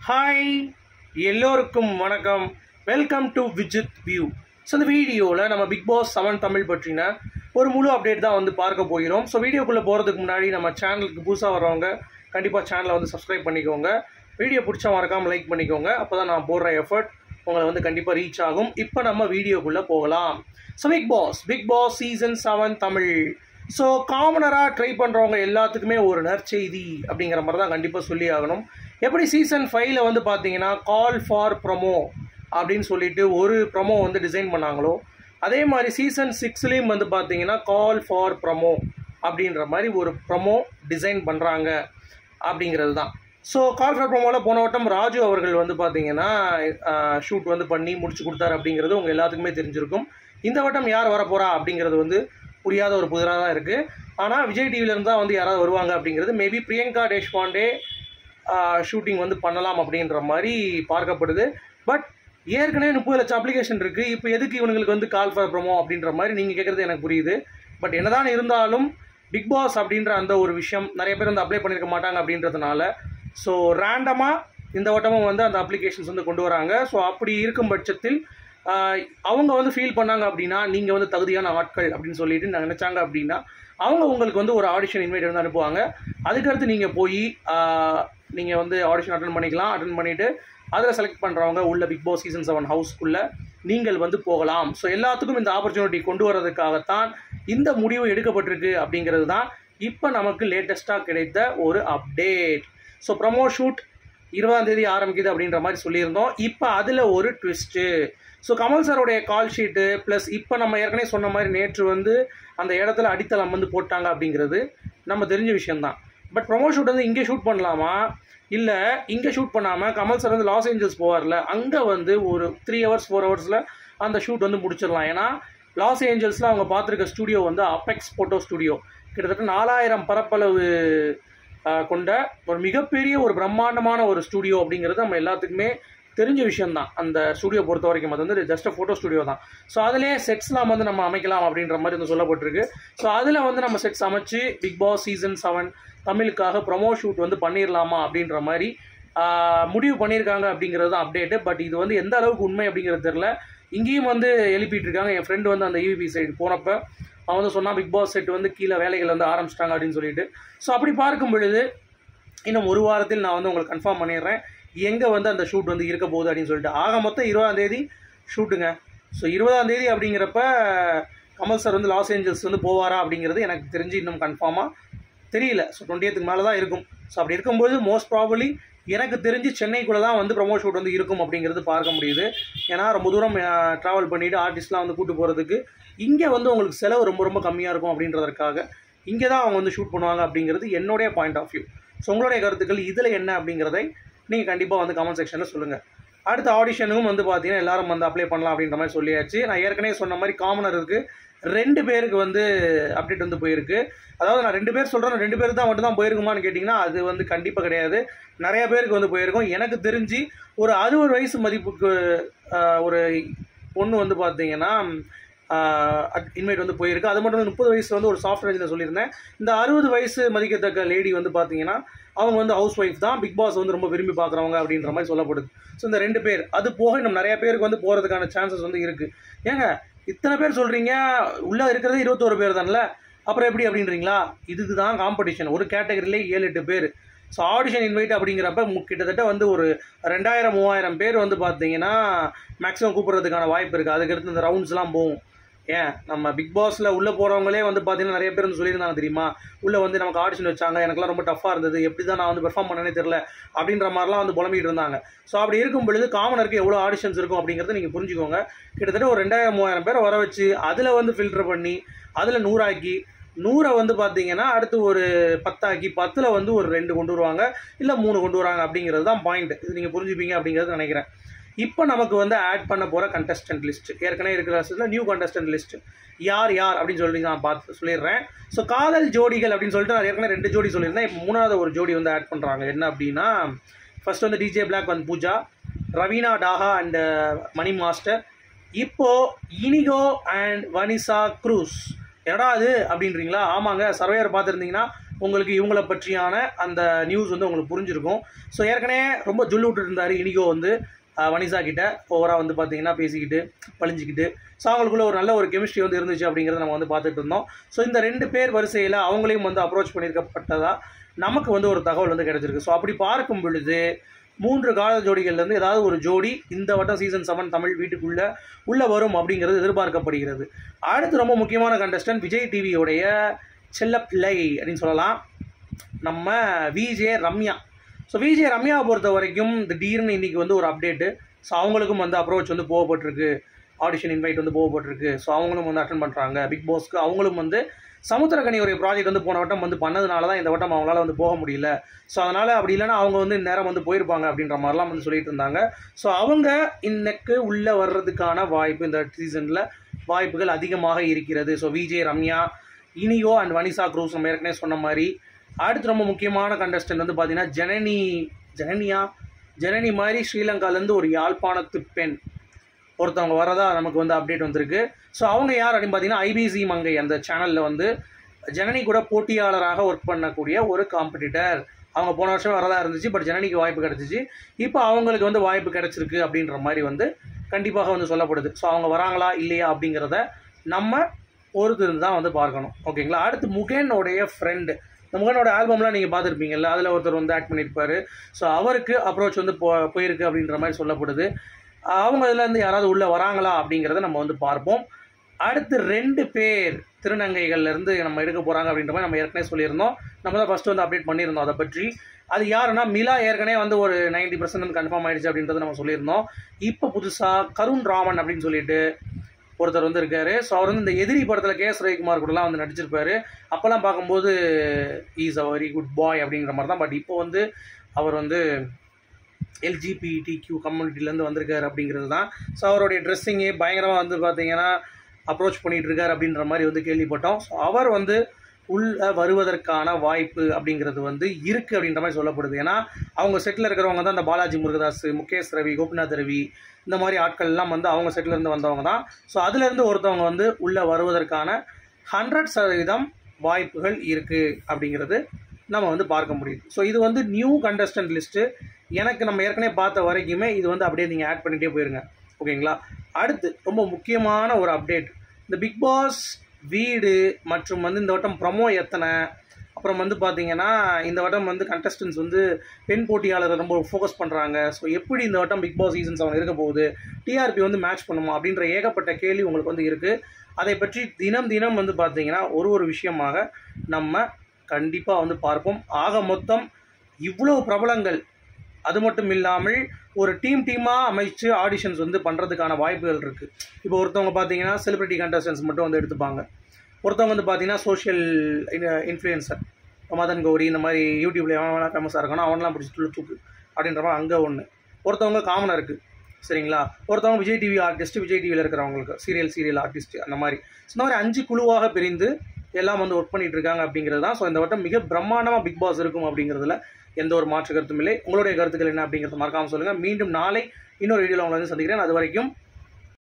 hi எல்லோருக்கும் வணக்கம் welcome to Vijith view so இந்த வீடியோவில் நம்ம பிக் பாஸ் செவன் தமிழ் பற்றின ஒரு முழு அப்டேட் தான் வந்து பார்க்க போகிறோம் ஸோ வீடியோக்குள்ளே போகிறதுக்கு முன்னாடி நம்ம சேனலுக்கு புதுசாக வரவங்க கண்டிப்பாக சேனலை வந்து சப்ஸ்கிரைப் பண்ணிக்கோங்க வீடியோ பிடிச்சா மறக்காமல் லைக் பண்ணிக்கோங்க அப்போ தான் நான் போடுற எஃபர்ட் உங்களை வந்து கண்டிப்பாக ரீச் ஆகும் இப்போ நம்ம வீடியோக்குள்ளே போகலாம் so Bigg Boss Bigg Boss season seven Tamil so காமனராக ட்ரை பண்ணுறவங்க எல்லாத்துக்குமே ஒரு நற்செய்தி அப்படிங்கிற மாதிரி தான் கண்டிப்பாக சொல்லி ஆகணும் எப்படி சீசன் ஃபைவ்ல வந்து பார்த்தீங்கன்னா கால் ஃபார் ப்ரொமோ அப்படின்னு சொல்லிட்டு ஒரு ப்ரொமோ வந்து டிசைன் பண்ணாங்களோ அதே மாதிரி சீசன் சிக்ஸ்லேயும் வந்து பார்த்தீங்கன்னா கால் ஃபார் ப்ரொமோ அப்படின்ற மாதிரி ஒரு ப்ரொமோ டிசைன் பண்ணுறாங்க அப்படிங்கிறது தான் ஸோ கால் ஃபார் ப்ரொமோவில் போன வட்டம் ராஜு அவர்கள் வந்து பார்த்தீங்கன்னா ஷூட் வந்து பண்ணி முடிச்சு கொடுத்தாரு அப்படிங்கிறது உங்கள் எல்லாத்துக்குமே தெரிஞ்சிருக்கும் இந்த வட்டம் யார் வர போகிறா அப்படிங்கிறது வந்து புரியாத ஒரு புதிராக தான் இருக்குது ஆனால் விஜய் டிவிலேருந்து தான் வந்து யாராவது வருவாங்க அப்படிங்கிறது மேபி பிரியங்கா தேஷ்பாண்டே ஷூட்டிங் வந்து பண்ணலாம் அப்படின்ற மாதிரி பார்க்கப்படுது பட் ஏற்கனவே முப்பது லட்சம் அப்ளிகேஷன் இருக்குது இப்போ எதுக்கு இவங்களுக்கு வந்து கால் ஃபார் ப்ரொமோ அப்படின்ற மாதிரி நீங்கள் கேட்குறது எனக்கு புரியுது பட் என்னதான் இருந்தாலும் பிக் பாஸ் அப்படின்ற அந்த ஒரு விஷயம் நிறைய பேர் வந்து அப்ளை பண்ணியிருக்க மாட்டாங்க அப்படின்றதுனால ஸோ ரேண்டமாக இந்த வட்டமும் வந்து அந்த அப்ளிகேஷன்ஸ் வந்து கொண்டு வராங்க ஸோ அப்படி இருக்கும் பட்சத்தில் ஆஹ், அவங்க வந்து ஃபீல் பண்ணாங்க அப்படின்னா நீங்கள் வந்து தகுதியான ஆட்கள் அப்படின்னு சொல்லிட்டு நினச்சாங்க அப்படின்னா அவங்க உங்களுக்கு வந்து ஒரு ஆடிஷன் இன்வைட் வந்து அனுப்புவாங்க அதுக்கடுத்து நீங்கள் போய் நீங்கள் வந்து ஆடிஷன் அட்டன் பண்ணிக்கலாம் அட்டன் பண்ணிவிட்டு அதில் செலக்ட் பண்ணுறவங்க உள்ள பிக் பாஸ் சீசன் செவன் ஹவுஸ்க்குள்ளே நீங்கள் வந்து போகலாம் ஸோ எல்லாத்துக்கும் இந்த ஆப்பர்ச்சுனிட்டி கொண்டு வரதுக்காகத்தான் இந்த முடிவு எடுக்கப்பட்டிருக்கு அப்படிங்கிறது தான் இப்போ நமக்கு லேட்டஸ்ட்டாக கிடைத்த ஒரு அப்டேட் ஸோ ப்ரமோ ஷூட் இருபதாம் தேதி ஆரம்பிக்குது அப்படின்ற மாதிரி சொல்லியிருந்தோம் இப்போ அதில் ஒரு ட்விஸ்ட்டு ஸோ கமல் சாரோடைய கால் ஷீட்டு ப்ளஸ் இப்போ நம்ம ஏற்கனவே சொன்ன மாதிரி நேற்று வந்து அந்த இடத்துல அடித்தளம் வந்து போட்டாங்க அப்படிங்கிறது நம்ம தெரிஞ்ச விஷயம்தான் பட் ப்ரொமோ ஷூட் வந்து இங்கே ஷூட் பண்ணலாமா இல்லை இங்கே ஷூட் பண்ணாமல் கமல் சார் வந்து லாஸ் ஏஞ்சல்ஸ் போவார்ல அங்கே வந்து ஒரு த்ரீ ஹவர்ஸ் ஃபோர் ஹவர்ஸில் அந்த ஷூட் வந்து முடிச்சிடலாம் ஏன்னா லாஸ் ஏஞ்சல்ஸில் அவங்க பார்த்துருக்க ஸ்டுடியோ வந்து அபெக்ஸ் ஃபோட்டோ ஸ்டுடியோ கிட்டத்தட்ட நாலாயிரம் பரப்பளவு ஆஹ், கொண்ட ஒரு மிகப்பெரிய ஒரு பிரம்மாண்டமான ஒரு ஸ்டுடியோ அப்படிங்கிறது நம்ம எல்லாத்துக்குமே தெரிஞ்ச விஷயம்தான் அந்த ஸ்டுடியோ பொறுத்த வரைக்கும் அது வந்து ஜஸ்ட் ஃபோட்டோ ஸ்டுடியோ தான் ஸோ அதிலே செட்ஸ்லாம் வந்து நம்ம அமைக்கலாம் அப்படின்ற மாதிரி வந்து சொல்லப்பட்டிருக்கு ஸோ அதில் வந்து நம்ம செட்ஸ் அமைச்சு பிக் பாஸ் சீசன் செவன் தமிழுக்காக ப்ரொமோ ஷூட் வந்து பண்ணிடலாமா அப்படின்ற மாதிரி ஆஹ், முடிவு பண்ணியிருக்காங்க அப்படிங்கிறது தான் அப்டேட்டு பட் இது வந்து எந்த அளவுக்கு உண்மை அப்படிங்கிறது தெரில இங்கேயும் வந்து எழுப்பிட்டு இருக்காங்க என் ஃப்ரெண்டு வந்து அந்த ஈவிபி சைடு போனப்போ அவன் வந்து சொன்னான் பிக் பாஸ் செட் வந்து கீழே வேலைகள் வந்து ஆரம்பிச்சிட்டாங்க அப்படின்னு சொல்லிட்டு ஸோ அப்படி பார்க்கும் பொழுது இன்னும் ஒரு வாரத்தில் நான் வந்து உங்களுக்கு கன்ஃபார்ம் பண்ணிடுறேன் எங்கே வந்து அந்த ஷூட் வந்து இருக்க போகுது அப்படின்னு சொல்லிட்டு ஆக மொத்தம் இருபதாம் தேதி ஷூட்டுங்க ஸோ இருபதாம் தேதி அப்படிங்கிறப்ப கமல் சார் வந்து லாஸ் ஏஞ்சல்ஸ் வந்து போவாரா அப்படிங்கிறது எனக்கு தெரிஞ்சு இன்னும் கன்ஃபார்மாக தெரியல ஸோ டுவெண்ட்டியத்துக்கு மேலே தான் இருக்கும் ஸோ அப்படி இருக்கும்போது மோஸ்ட் ப்ராபலி எனக்கு தெரிஞ்சு சென்னைக்குள்ளே தான் வந்து ப்ரொமோ ஷூட் வந்து இருக்கும் அப்படிங்கிறது பார்க்க முடியுது ஏன்னா ரொம்ப தூரம் ட்ராவல் பண்ணிவிட்டு ஆர்டிஸ்ட்லாம் வந்து கூட்டு போகிறதுக்கு இங்கே வந்து உங்களுக்கு செலவு ரொம்ப ரொம்ப கம்மியாக இருக்கும் அப்படின்றதற்காக இங்கே தான் அவங்க வந்து ஷூட் பண்ணுவாங்க அப்படிங்கிறது என்னுடைய பாயிண்ட் ஆஃப் வியூ ஸோ உங்களுடைய கருத்துக்கள் இதில் என்ன அப்படிங்கிறதை நீங்கள் கண்டிப்பாக வந்து கமெண்ட் செக்ஷனில் சொல்லுங்கள் அடுத்த ஆடிஷனுக்கும் வந்து பார்த்தீங்கன்னா எல்லாரும் வந்து அப்ளை பண்ணலாம் அப்படின்ற மாதிரி சொல்லியாச்சு நான் ஏற்கனவே சொன்ன மாதிரி காமனர் இருக்குது ரெண்டு பேருக்கு வந்து அப்டேட் வந்து போயிருக்கு அதாவது நான் ரெண்டு பேர் சொல்கிறேன் ரெண்டு பேருக்கு தான் மட்டும் தான் போயிருக்குமான்னு கேட்டிங்கன்னா அது வந்து கண்டிப்பாக கிடையாது நிறைய பேருக்கு வந்து போயிருக்கும் எனக்கு தெரிஞ்சு ஒரு அறுபது வயசு மதிப்புக்கு ஆஹ், ஒரு பொண்ணு வந்து பார்த்தீங்கன்னா இன்வைட் வந்து போயிருக்கு அது மட்டும் முப்பது வயசு வந்து ஒரு சாஃப்ட் ரேஞ்சில் சொல்லியிருந்தேன் இந்த அறுபது வயசு மதிக்கத்தக்க லேடி வந்து பார்த்தீங்கன்னா அவங்க வந்து ஹவுஸ் ஒய்ஃப் தான் பிக் பாஸ் வந்து ரொம்ப விரும்பி பார்க்குறவங்க அப்படின்ற மாதிரி சொல்லப்படுது ஸோ இந்த ரெண்டு பேர் அது போக இன்னும் நிறைய பேருக்கு வந்து போகிறதுக்கான சான்சஸ் வந்து இருக்குது ஏங்க இத்தனை பேர் சொல்கிறீங்க உள்ளே இருக்கிறது இருபத்தோரு பேர் தான்ல அப்புறம் எப்படி அப்படின்றீங்களா இதுக்கு தான் காம்படிஷன் ஒரு கேட்டகரியிலே ஏழு எட்டு பேர் ஸோ ஆடிஷன் இன்வைட் அப்படிங்கிறப்ப மு- கிட்டத்தட்ட வந்து ஒரு ரெண்டாயிரம் மூவாயிரம் பேர் வந்து பார்த்தீங்கன்னா மேக்ஸிமம் கூப்பிட்றதுக்கான வாய்ப்பு இருக்குது அதுக்கடுத்து இந்த ரவுண்ட்ஸ்லாம் போகும் ஏன் நம்ம பிக் பாஸில் உள்ளே போகிறவங்களே வந்து பார்த்தீங்கன்னா நிறைய பேர் வந்து சொல்லியிருந்தாங்க தெரியுமா உள்ளே வந்து நமக்கு ஆடிஷன் வச்சாங்க எனக்குலாம் ரொம்ப டஃப்பாக இருந்தது எப்படி தான் நான் வந்து பெர்ஃபார்ம் பண்ணனே தெரில அப்படின்ற மாதிரிலாம் வந்து புலம்பிட்டு இருந்தாங்க ஸோ அப்படி இருக்கும் பொழுது காமனருக்கு எவ்வளோ ஆடிஷன்ஸ் இருக்கும் அப்படிங்கிறத நீங்கள் புரிஞ்சுக்கோங்க கிட்டத்தட்ட ஒரு ரெண்டாயிரம் மூவாயிரம் பேரை வர வச்சு அதில் வந்து ஃபில்டர் பண்ணி அதில் நூறாக்கி நூறை வந்து பார்த்தீங்கன்னா அடுத்து ஒரு பத்தாக்கி பத்தில் வந்து ஒரு ரெண்டு கொண்டு வருவாங்க இல்லை மூணு கொண்டு வராங்க அப்படிங்கிறது தான் பாயிண்ட் இது நீங்கள் புரிஞ்சுப்பீங்க அப்படிங்கிறது நினைக்கிறேன் இப்போ நமக்கு வந்து ஆட் பண்ண போகிற கண்டஸ்டன்ட் லிஸ்ட் ஏற்கனவே இருக்கிற லிஸ்ட்டில் நியூ கண்டஸ்டன்ட் லிஸ்ட் யார் யார் அப்படின்னு சொல்லி நான் பார்த்து சொல்லிடுறேன் ஸோ காதல் ஜோடிகள் அப்படின்னு சொல்லிட்டு நான் ஏற்கனவே ரெண்டு ஜோடி சொல்லியிருந்தேன் இப்போ மூணாவது ஒரு ஜோடி வந்து ஆட் பண்ணுறாங்க என்ன அப்படின்னா ஃபர்ஸ்ட் வந்து டிஜே பிளாக் வந்து பூஜா ரவீனா டாஹா அண்ட் மணி மாஸ்டர் இப்போ இனிகோ அண்ட் வனிசா க்ரூஸ் என்னடா அது அப்படின்றீங்களா ஆமாங்க சர்வேயர் பார்த்துருந்தீங்கன்னா உங்களுக்கு இவங்கள பற்றியான அந்த நியூஸ் வந்து உங்களுக்கு புரிஞ்சிருக்கும் ஸோ ஏற்கனவே ரொம்ப ஜொல்லு விட்டுட்டு இருந்தார் இனிகோ வந்து அஹ், வனிசா கிட்ட ஓவராக வந்து பார்த்தீங்கன்னா பேசிக்கிட்டு பழிஞ்சிக்கிட்டு ஸோ அவங்களுக்குள்ள ஒரு நல்ல ஒரு கெமிஸ்ட்ரி வந்து இருந்துச்சு அப்படிங்கிறத நம்ம வந்து பார்த்துட்டு இருந்தோம் ஸோ இந்த ரெண்டு பேர் வரிசையில் அவங்களையும் வந்து அப்ரோச் பண்ணியிருக்கப்பட்டதா நமக்கு வந்து ஒரு தகவல் வந்து கிடைச்சிருக்கு ஸோ அப்படி பார்க்கும் பொழுது மூன்று கால ஜோடிகள்லேருந்து ஏதாவது ஒரு ஜோடி இந்த வட்டம் சீசன் செவன் தமிழ் வீட்டுக்குள்ளே உள்ளே வரும் அப்படிங்கிறது எதிர்பார்க்கப்படுகிறது அடுத்து ரொம்ப முக்கியமான கண்டஸ்டன்ட் விஜய் டிவியோடைய செல்ல பிள்ளை அப்படின்னு சொல்லலாம் நம்ம விஜே ரம்யா ஸோ விஜே ரம்யாவை பொறுத்த வரைக்கும் திடீர்னு இன்றைக்கி வந்து ஒரு அப்டேட்டு ஸோ அவங்களுக்கும் வந்து அப்ரோச் வந்து போகப்பட்டிருக்கு ஆடிஷன் இன்வைட் வந்து போகப்பட்டிருக்கு ஸோ அவங்களும் வந்து அட்டன் பண்ணுறாங்க பிக் பாஸ்க்கு அவங்களும் வந்து சமுத்திரக்கனி ஒரு ப்ராஜெக்ட் வந்து போன வட்டம் வந்து பண்ணதுனால தான் இந்த வட்டம் அவங்களால வந்து போக முடியல ஸோ அதனால் அப்படி இல்லைன்னா அவங்க வந்து நேரம் வந்து போயிருப்பாங்க அப்படின்ற மாதிரிலாம் வந்து சொல்லிட்டு இருந்தாங்க ஸோ அவங்க இன்னைக்கு உள்ளே வர்றதுக்கான வாய்ப்பு இந்த சீசனில் வாய்ப்புகள் அதிகமாக இருக்கிறது ஸோ விஜே ரம்யா இனியோ அண்ட் வனிசா க்ரூஸ் நம்ம ஏற்கனவே சொன்ன மாதிரி அடுத்து ரொம்ப முக்கியமான கண்டஸ்டன்ட் வந்து பார்த்தீங்கன்னா ஜனனி ஜனனியா ஜனனி மாதிரி ஸ்ரீலங்காலேருந்து ஒரு யாழ்ப்பாணத்து பெண் ஒருத்தவங்க வரதா நமக்கு வந்து அப்டேட் வந்திருக்கு ஸோ அவங்க யார் அப்படின்னு பார்த்தீங்கன்னா ஐபிசி மங்கை அந்த சேனலில் வந்து ஜனனி கூட போட்டியாளராக ஒர்க் பண்ணக்கூடிய ஒரு காம்படிட்டர் அவங்க போன வருஷம் வரதா இருந்துச்சு பட் ஜனனிக்கு வாய்ப்பு கிடைச்சிச்சு இப்போ அவங்களுக்கு வந்து வாய்ப்பு கிடைச்சிருக்கு அப்படின்ற மாதிரி வந்து கண்டிப்பாக வந்து சொல்லப்படுது ஸோ அவங்க வராங்களா இல்லையா அப்படிங்கிறத நம்ம பொறுத்து இருந்து தான் வந்து பார்க்கணும் ஓகேங்களா அடுத்து முகேனோடைய ஃப்ரெண்டு இந்த முகனோட ஆல்பம்லாம் நீங்கள் பார்த்துருப்பீங்கல்ல அதில் ஒருத்தர் வந்து ஆக்ட் பண்ணியிருப்பாரு ஸோ அவருக்கு அப்ரோச் வந்து போ போயிருக்கு அப்படின்ற மாதிரி சொல்லப்படுது அவங்க இதுலேருந்து யாராவது உள்ளே வராங்களா அப்படிங்கிறத நம்ம வந்து பார்ப்போம் அடுத்து ரெண்டு பேர் திருநங்கைகள்லேருந்து நம்ம எடுக்க போகிறாங்க அப்படின்ற மாதிரி நம்ம ஏற்கனவே சொல்லியிருந்தோம் நம்ம தான் ஃபஸ்ட்டு வந்து அப்டேட் பண்ணியிருந்தோம் அதை பற்றி அது யாருன்னா மிலா ஏற்கனவே வந்து ஒரு நைன்டி பர்சன்ட் வந்து கன்ஃபார்ம் ஆயிடுச்சு அப்படின்றத நம்ம சொல்லியிருந்தோம் இப்போ புதுசாக கருண் ராமன் அப்படின்னு சொல்லிட்டு ஒருத்தர் வந்து இருக்காரு ஸோ அவர் வந்து இந்த எதிரி படத்தில் கே எஸ் ரவிக்குமார் கூடலாம் வந்து நடிச்சிருப்பாரு அப்போல்லாம் பார்க்கும்போது is a very good boy அப்படிங்கிற மாதிரி தான் பட் இப்போ வந்து அவர் வந்து எல்ஜிபிடி கியூ கம்யூனிட்டிலேருந்து வந்திருக்காரு அப்படிங்கிறது தான் ஸோ அவருடைய ட்ரெஸ்ஸிங்கே பயங்கரமாக வந்து பார்த்தீங்கன்னா அப்ரோச் பண்ணிகிட்டு இருக்காரு அப்படின்ற மாதிரி வந்து கேள்விப்பட்டோம் ஸோ அவர் வந்து உள்ள வருவதற்கான வாய்ப்பு அப்படிங்கிறது வந்து இருக்குது அப்படின்ற மாதிரி சொல்லப்படுது ஏன்னா அவங்க செட்டில் இருக்கிறவங்க தான் இந்த பாலாஜி முருகதாஸ் முகேஷ் ரவி கோபிநாத் ரவி இந்த மாதிரி ஆட்கள் எல்லாம் வந்து அவங்க செட்டில் இருந்து வந்தவங்க தான் ஸோ அதுலேருந்து ஒருத்தவங்க வந்து உள்ளே வருவதற்கான ஹண்ட்ரட் சதவீதம் வாய்ப்புகள் இருக்குது அப்படிங்கிறது நம்ம வந்து பார்க்க முடியுது ஸோ இது வந்து நியூ கண்டஸ்டன்ட் லிஸ்ட்டு எனக்கு நம்ம ஏற்கனவே பார்த்த வரைக்குமே இது வந்து அப்படியே நீங்கள் ஆட் பண்ணிகிட்டே போயிருங்க ஓகேங்களா அடுத்து ரொம்ப முக்கியமான ஒரு அப்டேட் இந்த பிக் பாஸ் வீடு மற்றும் வந்து இந்த வட்டம் ப்ரமோ எத்தனை அப்புறம் வந்து பார்த்தீங்கன்னா இந்த வட்டம் வந்து கண்டஸ்டன்ஸ் வந்து பெண் போட்டியாளரை ரொம்ப ஃபோக்கஸ் பண்ணுறாங்க ஸோ எப்படி இந்த வட்டம் பிக் பாஸ் சீசன்ஸ் அவங்க இருக்க போகுது டிஆர்பி வந்து மேட்ச் பண்ணுமா அப்படின்ற ஏகப்பட்ட கேள்வி உங்களுக்கு வந்து இருக்குது அதை பற்றி தினம் தினம் வந்து பார்த்தீங்கன்னா ஒரு ஒரு விஷயமாக நம்ம கண்டிப்பாக வந்து பார்ப்போம் ஆக மொத்தம் இவ்வளோ பிரபலங்கள் அது மட்டும் இல்லாமல் ஒரு டீம் டீமாக அமைச்சு ஆடிஷன்ஸ் வந்து பண்ணுறதுக்கான வாய்ப்புகள் இருக்குது இப்போ ஒருத்தவங்க பார்த்தீங்கன்னா செலிபிரிட்டி கண்டஸ்டன்ஸ் மட்டும் வந்து எடுத்துப்பாங்க ஒருத்தவங்க வந்து பார்த்தீங்கன்னா சோஷியல் இன்ஃப்ளூயன்சர் மதன் கௌரி இந்த மாதிரி யூடியூப்ல எவன் வேணால் ஃபேமஸாக இருக்கானோ அவன்லாம் பிடிச்சி துள்ளு தூக்கு அப்படின்ற மாதிரி அங்கே ஒன்று ஒருத்தவங்க காமனாக இருக்குது சரிங்களா ஒருத்தவங்க விஜய் டிவி ஆர்டிஸ்ட் விஜய் டிவியில் இருக்கிறவங்களுக்கு சீரியல் சீரியல் ஆர்டிஸ்ட் அந்த மாதிரி ஸோ இந்த மாதிரி அஞ்சு குழுவாக பிரிந்து எல்லாம் வந்து ஒர்க் பண்ணிட்டு இருக்காங்க அப்படிங்கிறது தான் ஸோ இந்த வட்டம் மிக பிரம்மாண்டமாக பிக் பாஸ் இருக்கும் அப்படிங்கிறதுல எந்த ஒரு மாற்று கருத்தும் இல்லை உங்களுடைய கருத்துக்கள் என்ன அப்படிங்கிறத மறக்காமல் சொல்லுங்கள் மீண்டும் நாளை இன்னொரு வீடியோவில் உங்களை வந்து சந்திக்கிறேன் அது வரைக்கும்